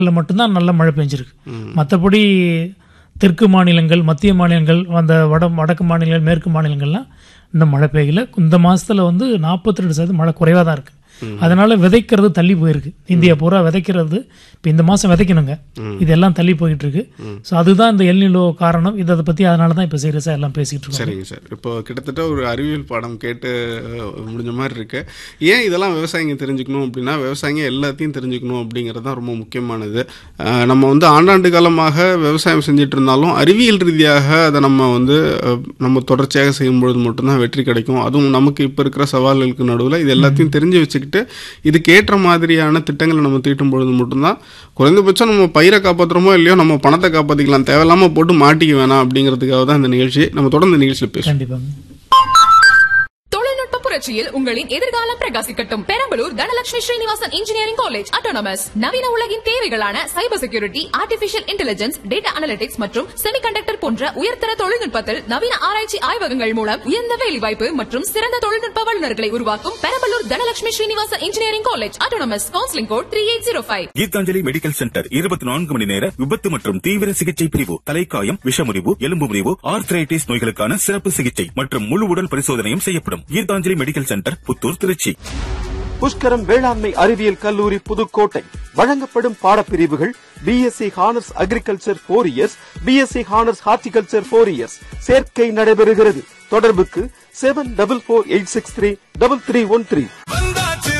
இதுல மட்டும்தான் நல்ல மழை பெஞ்சிருக்கு மற்றபடி தெற்கு மாநிலங்கள் மத்திய மாநிலங்கள் அந்த வட வடக்கு மாநிலங்கள் மேற்கு மாநிலங்கள்லாம் இந்த மழை பெய்யல இந்த மாசத்துல வந்து நாற்பத்தி ரெண்டு சதவீதம் மழை குறைவாக தான் இருக்கு அதனால விதைக்கிறது தள்ளி போயிருக்கு இந்தியா பூரா விதைக்கிறது இப்போ இந்த மாசம் விதைக்கணுங்க இதெல்லாம் தள்ளி போயிட்டு இருக்கு ஸோ அதுதான் இந்த எல்நிலோ காரணம் இதை பத்தி அதனால தான் இப்போ சீரியஸாக எல்லாம் பேசிட்டு இருக்கோம் சரிங்க சார் இப்போ கிட்டத்தட்ட ஒரு அறிவியல் பாடம் கேட்டு அஹ், முடிஞ்ச மாதிரி இருக்கு ஏன் இதெல்லாம் விவசாயிங்க தெரிஞ்சுக்கணும் அப்படின்னா விவசாயிங்க எல்லாத்தையும் தெரிஞ்சுக்கணும் அப்படிங்கிறது தான் ரொம்ப முக்கியமானது அஹ், நம்ம வந்து ஆண்டாண்டு காலமாக விவசாயம் செஞ்சுட்டு இருந்தாலும் அறிவியல் ரீதியாக அதை நம்ம வந்து அஹ், நம்ம தொடர்ச்சியாக செய்யும் பொழுது மட்டும்தான் வெற்றி கிடைக்கும் அதுவும் நமக்கு இப்போ இருக்கிற சவால்களுக்கு நடுவில் இது எல்லாத்தையும் தெரிஞ்சு வச்சுக்கிட்டு இதுக்கு ஏற்ற மாதிரியான திட்டங்களை நம்ம தீட்டும் பொழுது மட்டும்தான் குறைந்தபட்சம் நம்ம பயிரை காப்பாற்றுறோமோ இல்லையோ நம்ம பணத்தை காப்பாற்றிக்கலாம் தேவையில்லாமல் போட்டு மாட்டிக்க வேணாம் அப்படிங்கிறதுக்காக தான் இந்த நிகழ்ச்சி நம்ம தொடர்ந்து நிகழ்ச்சியில் பேசுவோம் கண்டிப்பாங்க தொழில்நுட்ப புரட்சியில் உங்களின் எதிர்காலம் பிரகாசிக்கட்டும் Perambalur Dhanalakshmi Srinivasan engineering college autonomous நவீன உலகின் தேவைகளான cyber security artificial intelligence data analytics மற்றும் செமிகண்டக்டர் போன்ற உயர்தர தொழில்நுட்பத்தில் நவீன ஆராய்ச்சி ஆய்வகங்கள் மூலம் உயர்ந்த வேலைவாய்ப்பு மற்றும் சிறந்த தொழில்நுட்ப வல்லுநர்களை உருவாக்கும் Perambalur Dhanalakshmi Srinivasan engineering college autonomous counselling code three eight zero five Geethanjali medical centre இருபத்தி நான்கு மணி நேர விபத்து மற்றும் தீவிர சிகிச்சை பிரிவு தலைக்காயம் விஷமுறிவு எலும்பு முறிவு ஆர்த்ரைட்டிஸ் நோய்களுக்கான சிறப்பு சிகிச்சை மற்றும் முழு உடல் பரிசோதனையும் செய்யப்படும் கீதாஞ்சலி மெடிக்கல் சென்டர் புத்தூர் திருச்சி புஷ்கரம் வேளாண்மை அறிவியல் கல்லூரி புதுக்கோட்டை வழங்கப்படும் பாடப்பிரிவுகள் BSc honours agriculture four years BSc honours horticulture four years சேர்க்கை நடைபெறுகிறது தொடர்புக்கு seven double four eight six three double three one three